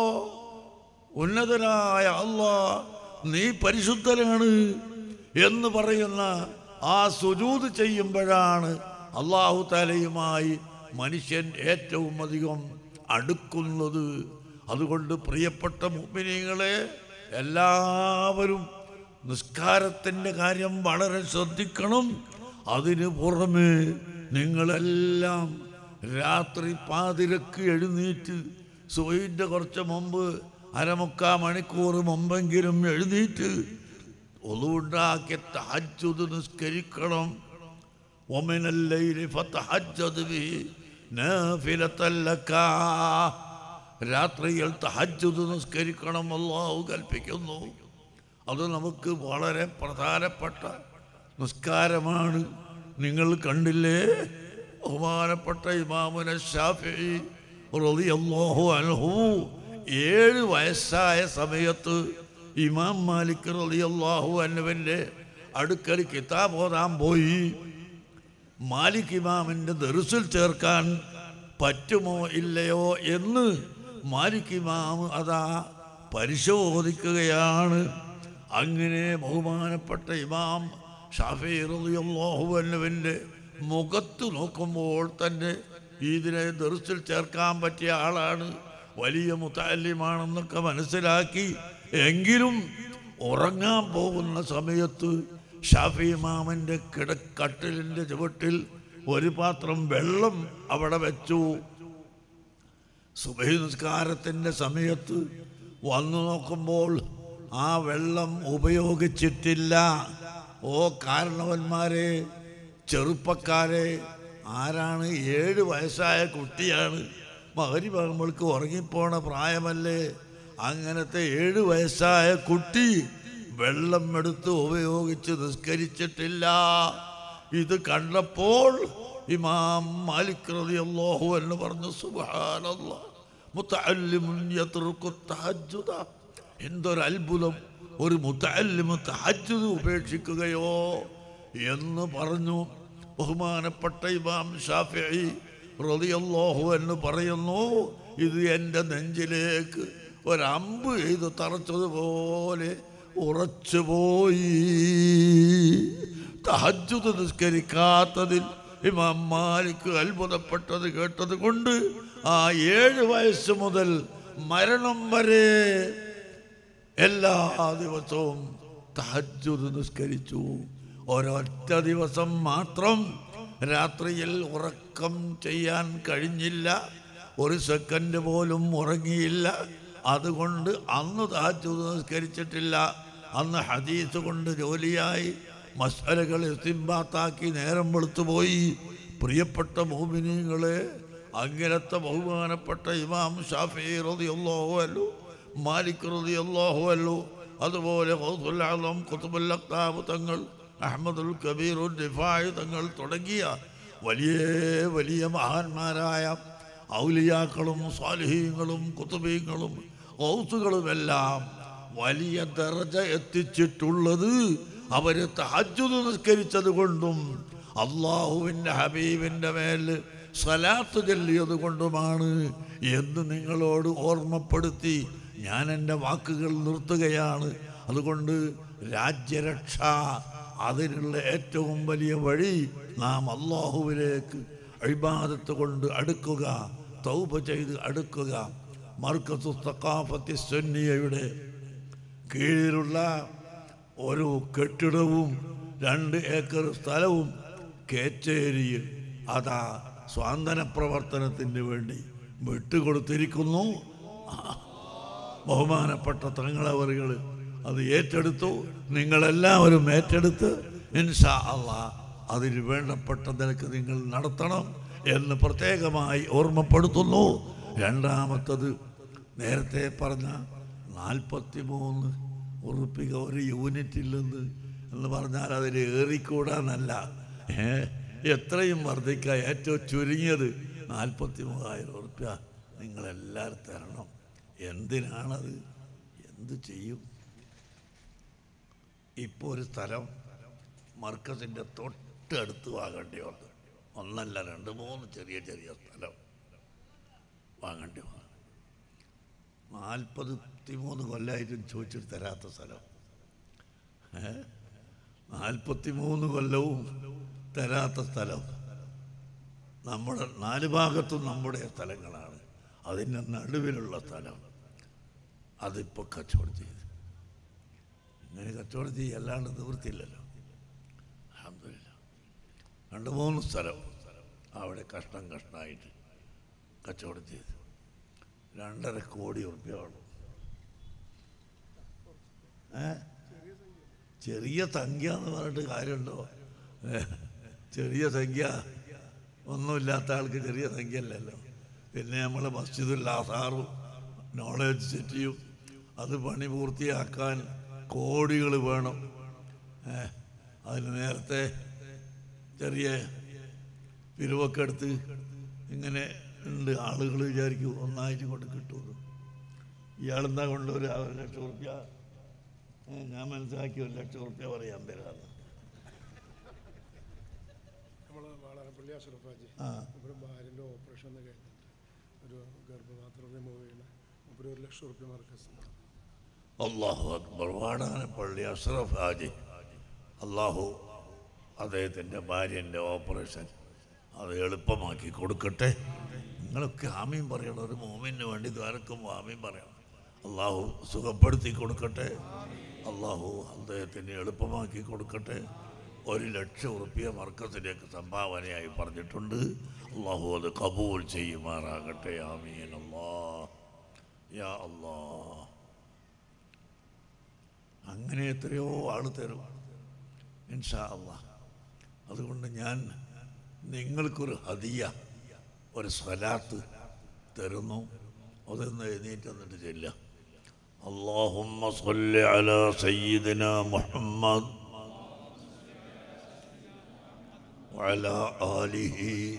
ഉന്നതനായ അല്ലാ നീ പരിശുദ്ധനാണ് എന്ന് പറയുന്ന ആ സുജൂത് ചെയ്യുമ്പോഴാണ് അള്ളാഹു താലയുമായി മനുഷ്യൻ ഏറ്റവും അധികം അടുക്കുന്നത് അതുകൊണ്ട് പ്രിയപ്പെട്ട മുമ്പിനികളെ എല്ലാവരും നിസ്കാരത്തിൻ്റെ കാര്യം വളരെ ശ്രദ്ധിക്കണം അതിന് പുറമെ നിങ്ങളെല്ലാം രാത്രി പാതിരക്ക് എഴുന്നേറ്റ് സുബൈൻ്റെ കുറച്ച് മുമ്പ് അരമുക്കാ മണിക്കൂർ മുമ്പെങ്കിലും എഴുന്നേറ്റ് ഒന്നുണ്ടാക്കി തഹജ്ജുദ് നിസ്കരിക്കണം ومن الليل فتهجد به نافلة لك രാത്രിയിൽ തഹജ്ജുദ് നിസ്കരിക്കണം അല്ലാഹു കൽപ്പിക്കുന്നു അത് നമുക്ക് വളരെ പ്രധാനപ്പെട്ട നിസ്കാരമാണ് നിങ്ങൾ കണ്ടില്ലേ ബഹുമാനപ്പെട്ട ഇമാമുന ഷാഫി റളിയല്ലാഹു അൻഹു ഏഴ് വയസ്സായ സമയത്ത് ഇമാം മാലിക് റളിയല്ലാഹു അൻഹുവിൻ്റെ അടുക്കൽ കിതാബ് ഓതാൻ പോയി മാലിക് ഇമാമിൻ്റെ ദർസിൽ ചേർക്കാൻ പറ്റുമോ ഇല്ലയോ എന്ന് മാലിക് ഇമാം അതാ പരിശോധിക്കുകയാണ് അങ്ങനെ ബഹുമാനപ്പെട്ട ഇമാം ഷാഫി റളിയല്ലാഹു അൻഹുവിൻ്റെ മുഖത്ത് നോക്കുമ്പോൾ തന്നെ ഇതിനെ ദർസിൽ ചേർക്കാൻ പറ്റിയ ആളാണ് വലിയ മുത്താല്യമാണെന്നൊക്കെ മനസ്സിലാക്കി എങ്കിലും ഉറങ്ങാൻ പോകുന്ന സമയത്ത് ഷാഫി ഇമാമിൻ്റെ കിടക്കട്ടിലിൻ്റെ ചുവട്ടിൽ ഒരു പാത്രം വെള്ളം അവിടെ വെച്ചു സുബഹി നിസ്കാരത്തിൻ്റെ സമയത്ത് വന്നു നോക്കുമ്പോൾ ആ വെള്ളം ഉപയോഗിച്ചിട്ടില്ല ഓ കാരണവന്മാരെ ചെറുപ്പക്കാരെ ആരാണ് ഏഴ് വയസ്സായ കുട്ടിയാണ് മകരി നമ്മൾക്ക് ഉറങ്ങിപ്പോണ പ്രായമല്ലേ അങ്ങനത്തെ ഏഴ് വയസ്സായ കുട്ടി വെള്ളം എടുത്ത് ഉപയോഗിച്ച് നിസ്കരിച്ചിട്ടില്ല ഇത് കണ്ടപ്പോൾ ഇമാം മാലിക് റളിയല്ലാഹു എന്ന് പറഞ്ഞു സുബ്ഹാനല്ലാഹ് മുത്തഅല്ലിമുൻ യത്റുഖു തഹജ്ജുദ എന്തൊരു അത്ഭുതം ഒരു മുത്തഅല്ലിമു തഹജ്ജുദ് ഉപേക്ഷിക്കുകയോ എന്ന് പറഞ്ഞു ബഹുമാനപ്പെട്ട ഇമാം ഷാഫിഈ റളിയല്ലാഹു എന്ന് പറയുന്നു ഇത് എൻ്റെ നെഞ്ചിലേക്ക് ഒരമ്പ് ചെയ്ത് തറച്ചതുപോലെ ഉറച്ചുപോയി തഹജ്ജുദ് നിസ്കരിക്കാത്തതിൽ ഇമാം മാലിക് അത്ഭുതപ്പെട്ടത് കേട്ടത് കൊണ്ട് ആ ഏഴ് വയസ്സ് മുതൽ മരണം വരെ എല്ലാ ദിവസവും തഹജ്ജുദ് നിസ്കരിച്ചു ഒരൊറ്റ ദിവസം മാത്രം രാത്രിയിൽ ഉറക്കം ചെയ്യാൻ കഴിഞ്ഞില്ല ഒരു സെക്കൻഡ് പോലും ഉറങ്ങിയില്ല അതുകൊണ്ട് അന്ന് തഹജ്ജുദ് നിസ്കരിച്ചിട്ടില്ല അന്ന് ഹദീസ് കൊണ്ട് ജോലിയായി മസാലകൾ ഇസ്തിംബാത്താക്കി നേരം വെളുത്തു പോയി പ്രിയപ്പെട്ട മോമിനികളെ അങ്ങനത്തെ ബഹുമാനപ്പെട്ട ഇമാം ഷാഫി റളിയല്ലാഹു അൻഹു മാലിക് റളിയല്ലാഹു അൻഹു അതുപോലെ ഗൗസുൽ ആലം ഖുതുബുൽ അഖ്താബ് തങ്ങൾ അഹമ്മദുൽ കബീർ ദിഫായ് തങ്ങൾ തുടങ്ങിയ വലിയ വലിയ മഹാന്മാരായ ഔലിയാക്കളും സ്വാലിഹീങ്ങളും കുത്തുബീങ്ങളും ഗൗസുകളുമെല്ലാം വലിയ ദർജ എത്തിച്ചിട്ടുള്ളത് അവര് തഹജ്ജുദ് നിസ്കരിച്ചത് കൊണ്ടും അള്ളാഹുവിൻ്റെ ഹബീബിൻ്റെ മേൽ സലാത്ത് ചൊല്ലിയത് കൊണ്ടുമാണ് എന്ന് നിങ്ങളോട് ഓർമ്മപ്പെടുത്തി ഞാൻ എൻ്റെ വാക്കുകൾ നിർത്തുകയാണ് അതുകൊണ്ട് രാജ്യരക്ഷ അതിനുള്ള ഏറ്റവും വലിയ വഴി നാം അള്ളാഹുവിലേക്ക് അഴിബാദത്ത് കൊണ്ട് അടുക്കുക തൗബ ചെയ്ത് അടുക്കുക മർക്കത്തു തക്കാഫത്തി സുന്നിയയുടെ കീഴിലുള്ള ഒരു കെട്ടിടവും രണ്ട് ഏക്കർ സ്ഥലവും കേച്ചേരിയിൽ അതാ സ്വാന്തന പ്രവർത്തനത്തിന് വേണ്ടി വിട്ടുകൊടുത്തിരിക്കുന്നു ബഹുമാനപ്പെട്ട തങ്ങളവറുകൾ അത് ഏറ്റെടുത്തു നിങ്ങളെല്ലാവരും ഏറ്റെടുത്ത് ഇൻഷാ അള്ളാ അതിന് വേണ്ടപ്പെട്ട നിലക്ക് നിങ്ങൾ നടത്തണം എന്ന് പ്രത്യേകമായി ഓർമ്മപ്പെടുത്തുന്നു രണ്ടാമത്തത് നേരത്തെ പറഞ്ഞ നാൽപ്പത്തി മൂന്ന് ഉറുപ്പിക ഒരു യൂണിറ്റിൽ നിന്ന് എന്ന് പറഞ്ഞാൽ അതിൽ ഏറിക്കൂടാന്നല്ല ഏ എത്രയും വർദ്ധിക്കുക ഏറ്റവും ചുരുങ്ങിയത് നാൽപ്പത്തി മൂവായിരം ഉറുപ്പ്യ നിങ്ങളെല്ലാവരും തരണം എന്തിനാണത് എന്ത് ചെയ്യും ഇപ്പോൾ ഒരു സ്ഥലം മർക്കസിൻ്റെ തൊട്ടടുത്ത് വാങ്ങേണ്ടി വന്നു ഒന്നല്ല രണ്ട് മൂന്ന് ചെറിയ ചെറിയ സ്ഥലം വാങ്ങേണ്ടി വന്നു നാൽപ്പത്തി മൂന്ന് കൊല്ലമായിട്ടും ചോദിച്ചിട്ട് തരാത്ത സ്ഥലം ഏ? നാൽപ്പത്തി മൂന്ന് കൊല്ലവും തരാത്ത സ്ഥലം നമ്മുടെ നാല് ഭാഗത്തും നമ്മുടെ സ്ഥലങ്ങളാണ് അതിൻ്റെ നടുവിലുള്ള സ്ഥലം അതിപ്പോൾ കച്ചവടം ചെയ്ത് ഇങ്ങനെ കച്ചവടം ചെയ്യും അല്ലാണ്ട് നിവൃത്തിയില്ലല്ലോ അൽഹംദുലില്ലാ രണ്ട് മൂന്ന് സ്ഥലം അവിടെ കഷ്ണം കഷ്ണമായിട്ട് കച്ചവടം ചെയ്ത് രണ്ടര കോടി ഉറുപ്പ്യ വേണം ഏ ചെറിയ സംഖ്യ എന്ന് പറഞ്ഞിട്ട് കാര്യമുണ്ടോ ഏ, ചെറിയ സംഖ്യ ഒന്നുമില്ലാത്ത ആൾക്ക് ചെറിയ സംഖ്യ അല്ലല്ലോ പിന്നെ നമ്മൾ മസ്ജിദുൽ ആസാറും നോളേജ് സിറ്റിയും അത് പണി പൂർത്തിയാക്കാൻ കോടികൾ വേണം ഏ, അതിന് നേരത്തെ ചെറിയ പിരിവൊക്കെ എടുത്ത് ഇങ്ങനെ ഉണ്ട് ആളുകൾ വിചാരിക്കും ഒന്നായിട്ട് കൊണ്ട് കിട്ടുമെന്ന് ഇയാളെന്താ കൊണ്ട് ഒരു ഒരു ലക്ഷം റുപ്യ ഏ, ഞാൻ മനസ്സിലാക്കി ഒരു ലക്ഷം റുപ്യ പറയാൻ തരാന്ന് നമ്മൾ വളരെ പള്ളി അഷറഫാജി ആ ഒരു ഭാര്യൻ്റെ ഓപ്പറേഷൻ കഴിഞ്ഞിട്ട് ഒരു ഗർഭപാത്രം റിമൂവ് ചെയ്യണ ഒരു ഒരു ലക്ഷം റുപ്യ മാർക്കസ് അള്ളാഹു അക്ബർ വാടാനപ്പള്ളി അഷ്റഫ് ഹാജി അള്ളാഹു അദ്ദേഹത്തിൻ്റെ ഭാര്യൻ്റെ ഓപ്പറേഷൻ അത് എളുപ്പമാക്കി കൊടുക്കട്ടെ നിങ്ങളൊക്കെ ആമീൻ പറയണം ഒരു മോമിന് വേണ്ടി ദ്വാരക്കുമ്പോൾ ആമീൻ പറയണം അള്ളാഹു സുഖപ്പെടുത്തി കൊടുക്കട്ടെ അള്ളാഹു അദ്ദേഹത്തിന് എളുപ്പമാക്കി കൊടുക്കട്ടെ ഒരു ലക്ഷം ഉറുപ്പിയ മർക്കത്തിലേക്ക് സംഭാവനയായി പറഞ്ഞിട്ടുണ്ട് അള്ളാഹു അത് കബൂൽ ചെയ്യുമാറാകട്ടെ ആമീൻ അല്ലാ യാ അല്ലാ അങ്ങനെ എത്രയോ ആൾ തരും ഇൻഷാ അള്ളാ അതുകൊണ്ട് ഞാൻ നിങ്ങൾക്കൊരു ഹദിയ ഒരു സ്വലാത്ത് തരുന്നു അതൊന്ന് എഴുന്നേറ്റ് എന്നിട്ട് ചെല്ലുക اللهم صل على سيدنا محمد وعلى آله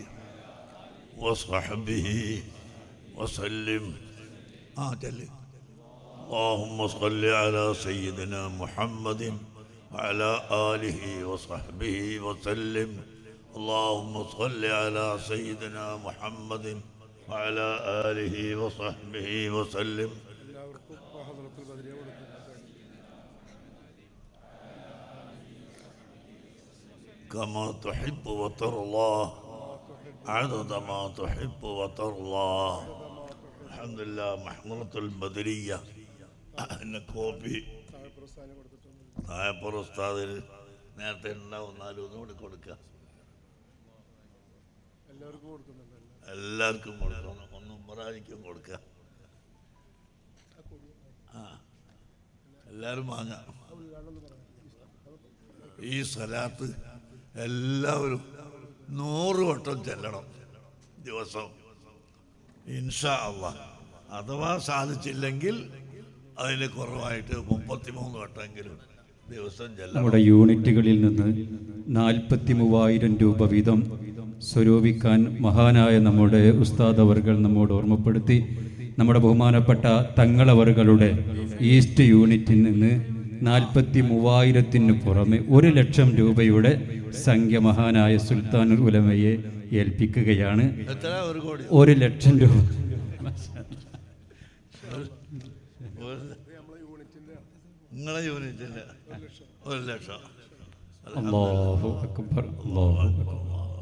وصحبه وسلم آه جل اللهم صل على سيدنا محمد وعلى آله وصحبه وسلم اللهم صل على سيدنا محمد وعلى آله وصحبه وسلم എല്ലാവർക്കും ഹദ്റത്തുൽ ബദരിയ കൊടുക്കും كما تحب وترضى عدد ما تحب وترضى الحمد لله محمرة البدرية أهل كوبي താഴെ പ്രസ്ഥാനം കൊടുത്തിട്ടുണ്ട് തായപ്പുറ ഉസ്താദിന് നേരത്തെ ഉണ്ടാവും എന്നാലും ഒന്നുകൂടി കൊടുക്കുക എല്ലാവർക്കും കൊടുക്കുന്നുണ്ട് എല്ലാം. എല്ലാവർക്കും കൊടുക്കണം ഒന്നും ഉമ്മറാനിക്കും കൊടുക്കുക ആ എല്ലാവരും വാങ്ങാം ഈ സ്ഥലത്ത് എല്ലാവരും നൂറ് വട്ടം ചെല്ലണം ദിവസം ഇൻഷാ അള്ളാ അഥവാ സാധിച്ചില്ലെങ്കിൽ അതിന് കുറവായിട്ട് മുപ്പത്തിമൂന്ന് വട്ടമെങ്കിലും ദിവസം ചെല്ലണം നമ്മുടെ യൂണിറ്റുകളിൽ നിന്ന് നാൽപ്പത്തി മൂവായിരം രൂപ വീതം സ്വരൂപിക്കാൻ മഹാനായ നമ്മുടെ ഉസ്താദ് അവർകൾ നമ്മോട് ഓർമ്മപ്പെടുത്തി നമ്മുടെ ബഹുമാനപ്പെട്ട തങ്ങളവറുകളുടെ ഈസ്റ്റ് യൂണിറ്റിൽ നിന്ന് നാൽപ്പത്തി മൂവായിരത്തിന് പുറമെ ഒരു ലക്ഷം രൂപയുടെ സംഖ്യ മഹാനായ സുൽത്താനുൽ ഉലമയെ ഏൽപ്പിക്കുകയാണ് എത്ര ഒരു കോടി ഒരു ലക്ഷം രൂപ ഒരു- നിങ്ങളെ യൂണിറ്റിന്റെ ഒരു ലക്ഷം അല്ലാഹു അക്ബർ അല്ലാഹു അക്ബർ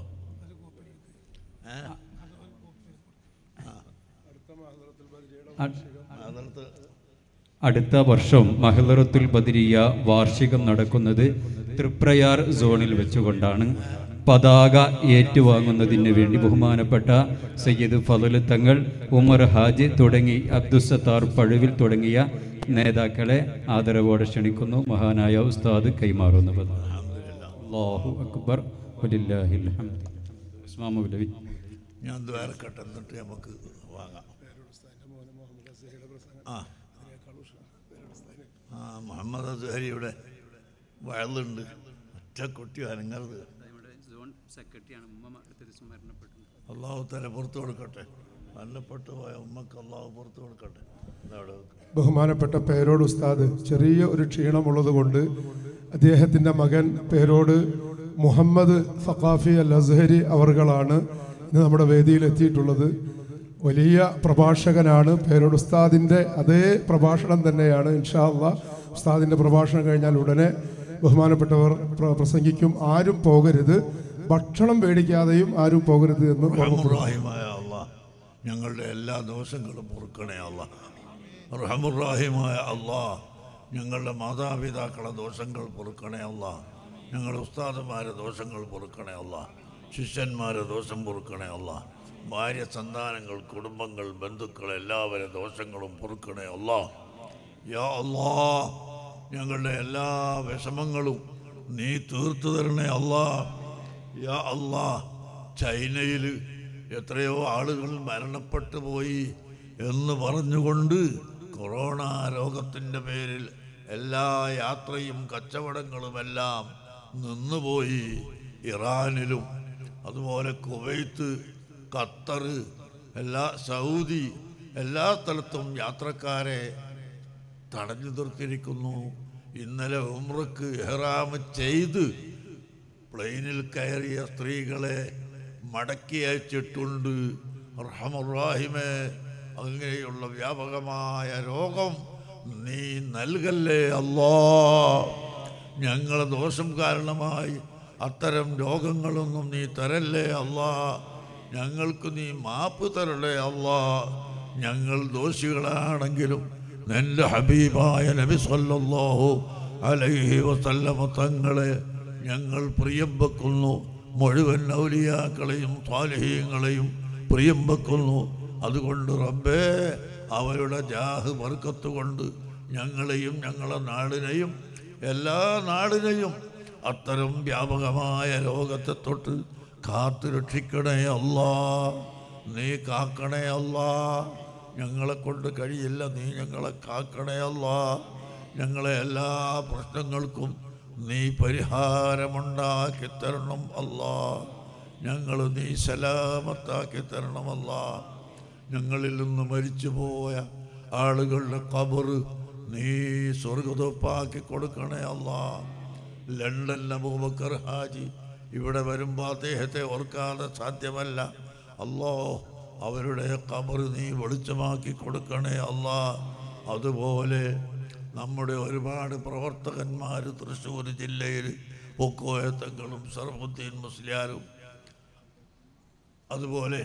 അ- അതിനകത്ത് അടുത്ത വർഷം മഹലറത്തുൽ ബദരിയ വാർഷികം നടക്കുന്നത് തൃപ്രയാർ സോണിൽ വെച്ചുകൊണ്ടാണ് പതാക ഏറ്റുവാങ്ങുന്നതിന് വേണ്ടി ബഹുമാനപ്പെട്ട സയ്യിദ് ഫضل തങ്ങൾ ഉമർ ഹാജി തുടങ്ങി അബ്ദുസത്താർ പഴുവിൽ തുടങ്ങിയ നേതാക്കളെ ആദരവോടെ ക്ഷണിക്കുന്നു മഹാനായ ഉസ്താദ് കൈമാറുന്നു അല്ലാഹു അക്ബർ വലില്ലാഹിൽ ഹംദ് ഉസ്മാൻ മൗലവി ഞാൻ ദ്വാരക്കട്ടെ എന്നിട്ട് നമുക്ക് വാങ്ങാം ആ ആ മുഹമ്മദ് അസ്ഹരിയുടെ വയലുണ്ട് ഒറ്റ കുട്ടി അനങ്ങരുത് അള്ളാഹു തല പുറത്തു കൊടുക്കട്ടെ മരണപ്പെട്ടു പോയ ഉമ്മക്ക് അള്ളാഹു പുറത്തു കൊടുക്കട്ടെ ഇതവിടെ വെക്ക്. ബഹുമാനപ്പെട്ട പേരോട് ഉസ്താദ് ചെറിയ ഒരു ക്ഷീണമുള്ളത് കൊണ്ട് അദ്ദേഹത്തിൻ്റെ മകൻ പേരോട് മുഹമ്മദ് സഖാഫി അൽ അസ്ഹരി അവർകളാണ് ഇന്ന് നമ്മുടെ വേദിയിൽ എത്തിയിട്ടുള്ളത് വലിയ പ്രഭാഷകനാണ് പേരോട് ഉസ്താദിൻ്റെ അതേ പ്രഭാഷണം തന്നെയാണ് ഇൻഷാ അള്ളാ ഉസ്താദിൻ്റെ പ്രഭാഷണം കഴിഞ്ഞാൽ ഉടനെ ബഹുമാനപ്പെട്ടവർ പ്ര- പ്രസംഗിക്കും ആരും പോകരുത് ഭക്ഷണം മേടിക്കാതെയും ആരും പോകരുത് എന്ന് ഓർമ്മപ്പെടുത്തുന്നു റഹമുറാഹിമായ അള്ളാഹ് ഞങ്ങളുടെ എല്ലാ ദോഷങ്ങളും പൊറുക്കണേ അള്ളാഹ് റഹമുറാഹിമായ അള്ളാഹ് ഞങ്ങളുടെ മാതാപിതാക്കളെ ദോഷങ്ങൾ പൊറുക്കണേ അള്ളാഹ് ഞങ്ങളുടെ ഉസ്താദന്മാരെ ദോഷങ്ങൾ പൊറുക്കണേ അള്ളാഹ് ശിഷ്യന്മാരെ ദോഷം പൊറുക്കണേ അള്ളാഹ് ഭാര്യ സന്താനങ്ങൾ കുടുംബങ്ങൾ ബന്ധുക്കൾ എല്ലാവരും ദോഷങ്ങളും പൊറുക്കണേ അള്ളാഹ് യാ അള്ളാ ഞങ്ങളുടെ എല്ലാ വിഷമങ്ങളും നീ തീർത്തു തരണേ അള്ളാ യാ അള്ളാ ചൈനയിൽ എത്രയോ ആളുകൾ മരണപ്പെട്ടു പോയി എന്ന് പറഞ്ഞുകൊണ്ട് കൊറോണ രോഗത്തിൻ്റെ പേരിൽ എല്ലാ യാത്രയും കച്ചവടങ്ങളുമെല്ലാം നിന്നുപോയി ഇറാനിലും അതുപോലെ കുവൈത്ത് ഖത്തർ എല്ലാ സൗദി എല്ലാ സ്ഥലത്തും യാത്രക്കാരെ തടഞ്ഞു നിർത്തിയിരിക്കുന്നു ഇന്നലെ ഉമ്രക്ക് എഹ്റാമ് ചെയ്ത് പ്ലെയിനിൽ കയറിയ സ്ത്രീകളെ മടക്കി അയച്ചിട്ടുണ്ട് റഹമുറാഹിമേ അങ്ങനെയുള്ള വ്യാപകമായ രോഗം നീ നൽകല്ലേ അല്ലാ ഞങ്ങളെ ദോഷം കാരണമായി അത്തരം രോഗങ്ങളൊന്നും നീ തരല്ലേ അല്ലാ ഞങ്ങൾക്ക് നീ മാപ്പ് തരല്ലേ അല്ലാ ഞങ്ങൾ ദോഷികളാണെങ്കിലും നിന്റെ ഹബീബായ നബി സല്ലല്ലാഹു അലൈഹി വസല്ലമ തങ്ങളെ ഞങ്ങൾ പ്രിയം വെക്കുന്നു മുഴുവൻ ഔലിയാക്കളെയും സ്വാലിഹീങ്ങളെയും പ്രിയം വെക്കുന്നു അതുകൊണ്ട് റബ്ബേ അവരുടെ ജാഹ് ബർക്കത്ത് കൊണ്ട് ഞങ്ങളെയും ഞങ്ങളെ നാടിനെയും എല്ലാ നാടിനെയും അത്തരം വ്യാപകമായ രോഗത്തെ തൊട്ട് കാത്തു രക്ഷിക്കണേ അല്ലാ നീ കാക്കണേ അല്ലാ ഞങ്ങളെ കൊണ്ട് കഴിയില്ല നീ ഞങ്ങളെ കാക്കണേ അല്ലാ ഞങ്ങളെ എല്ലാ പ്രശ്നങ്ങൾക്കും നീ പരിഹാരമുണ്ടാക്കി തരണം അല്ലാ ഞങ്ങൾ നീ സലാമത്താക്കി തരണമല്ല ഞങ്ങളിൽ നിന്ന് മരിച്ചുപോയ ആളുകളുടെ കബറ് നീ സ്വർഗതൊപ്പാക്കി കൊടുക്കണേ അല്ല ലണ്ടൻ അബൂബക്കർ ഹാജി ഇവിടെ വരുമ്പോൾ അദ്ദേഹത്തെ ഓർക്കാതെ സാധ്യമല്ല അല്ലോ അവരുടെ കബറ് നീ വെളിച്ചമാക്കി കൊടുക്കണേ അല്ല അതുപോലെ നമ്മുടെ ഒരുപാട് പ്രവർത്തകന്മാർ തൃശ്ശൂർ ജില്ലയിൽ പൊക്കോയത്തങ്ങളും സർഫുദ്ദീൻ മുസ്ലിയാരും അതുപോലെ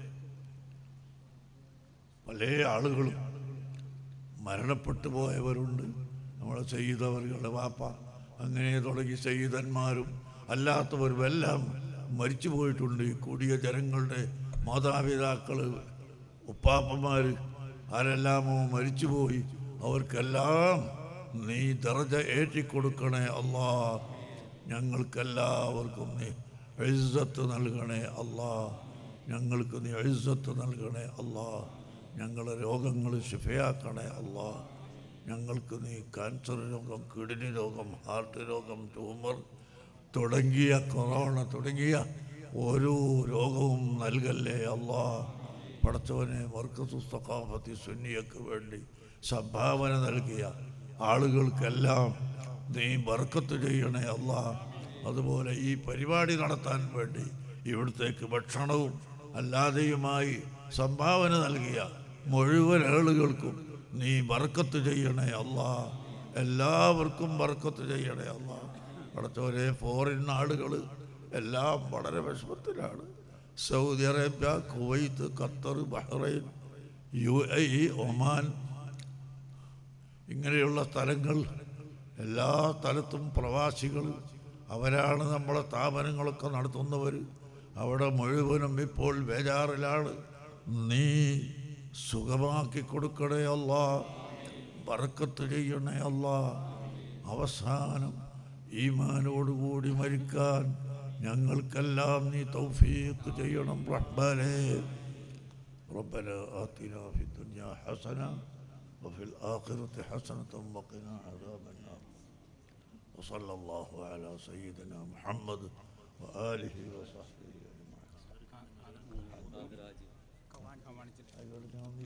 പല ആളുകളും മരണപ്പെട്ടു പോയവരുണ്ട് നമ്മളെ ചെയ്തവരുടെ വാപ്പ അങ്ങനെ തുടങ്ങി ചെയ്തന്മാരും അല്ലാത്തവരും എല്ലാം മരിച്ചു പോയിട്ടുണ്ട് ഈ കൂടിയ ജനങ്ങളുടെ മാതാപിതാക്കൾ ഉപ്പാപ്പന്മാർ ആരെല്ലാമോ മരിച്ചുപോയി അവർക്കെല്ലാം നീ ദർജ ഏറ്റിക്കൊടുക്കണേ അല്ലാ ഞങ്ങൾക്കെല്ലാവർക്കും നീ എഴുസത്ത് നൽകണേ അല്ലാ ഞങ്ങൾക്ക് നീ എഴുസത്ത് നൽകണേ അല്ലാ ഞങ്ങളെ രോഗങ്ങൾ ശിഫയാക്കണേ അല്ലാ ഞങ്ങൾക്ക് നീ ക്യാൻസർ രോഗം കിഡ്നി രോഗം ഹാർട്ട് രോഗം ട്യൂമർ തുടങ്ങിയ കൊറോണ തുടങ്ങിയ ഓരോ രോഗവും നൽകല്ലേ അല്ലാ പടച്ചവനെ മർക്കസു സഖാഫത്തി സുന്നിയക്ക് വേണ്ടി സംഭാവന നൽകിയ ആളുകൾക്കെല്ലാം നീ ബർക്കത്ത് ചെയ്യണേ അല്ല അതുപോലെ ഈ പരിപാടി നടത്താൻ വേണ്ടി ഇവിടത്തേക്ക് ഭക്ഷണവും അല്ലാതെയുമായി സംഭാവന നൽകിയ മുഴുവൻ ആളുകൾക്കും നീ ബർക്കത്ത് ചെയ്യണേ അല്ല എല്ലാവർക്കും ബർക്കത്ത് ചെയ്യണേ അല്ല അടുത്തവരെ ഫോറിൻ നാടുകൾ എല്ലാം വളരെ വിഷമത്തിലാണ് Saudi Arabia Kuwait Qatar Bahrain U A E Oman ഇങ്ങനെയുള്ള സ്ഥലങ്ങൾ എല്ലാ സ്ഥലത്തും പ്രവാസികൾ അവരാണ് നമ്മളെ സ്ഥാപനങ്ങളൊക്കെ നടത്തുന്നവർ അവിടെ മുഴുവനും ഇപ്പോൾ ബേജാറിലാണ് നീ സുഖമാക്കി കൊടുക്കണേ അല്ല ബറക്കത്ത് ചെയ്യണേ അല്ല അവസാനം ഈമാനോടുകൂടി മരിക്കാൻ ഞങ്ങൾക്കെല്ലാം നീ തൗഫീഖ് ചെയ്യണം റഹ്മാനേ ربنا آتنا في الدنيا حسنة وفي الآخرة حسنة وقنا عذاب النار وصلى الله على سيدنا محمد وآله وصحبه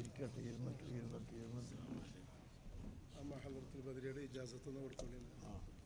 أجمعين